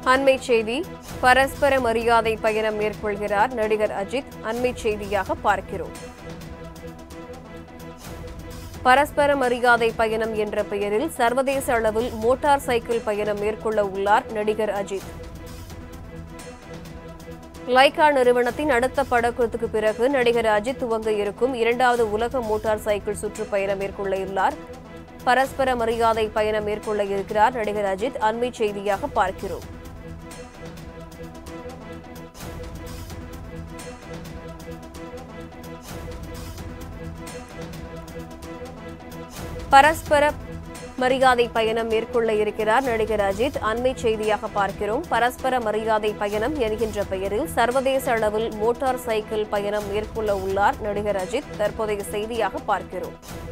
அண்மை செய்தி பரஸ்பர மரியாதை பயணம் மேற்கொள்கிறார் நடிகர் அஜித் அண்மை செய்தியாக பார்க்கிறோம் பரஸ்பர மரியாதை பயணம் என்ற பெயரில் சர்வதேச அளவில் மோட்டார் சைக்கிள் பயணம் மேற்கொள்ள உள்ளார் நடிகர் அஜித் லைகா நிறுவனத்தின் அடுத்த படக்குழுத்துக்கு பிறகு நடிகர் அஜித் துவங்க இருக்கும் இரண்டாவது உலக மோட்டார் சைக்கிள் சுற்றுப்பயணம் மேற்கொள்ள உள்ளார் பரஸ்பர மரியாதை பயணம் மேற்கொள்ள இருக்கிறார் நடிகர் அஜித் அண்மை செய்தியாக பார்க்கிறோம் பரஸ்பர மரியாதை பயணம் மேற்கொள்ள இருக்கிறார் நடிகர் அஜித் அண்மை செய்தியாக பார்க்கிறோம் பரஸ்பர மரியாதை பயணம் என்கின்ற பெயரில் சர்வதேச அளவில் மோட்டார் சைக்கிள் பயணம் மேற்கொள்ள உள்ளார் நடிகர் அஜித் தற்போதைய செய்தியாக பார்க்கிறோம்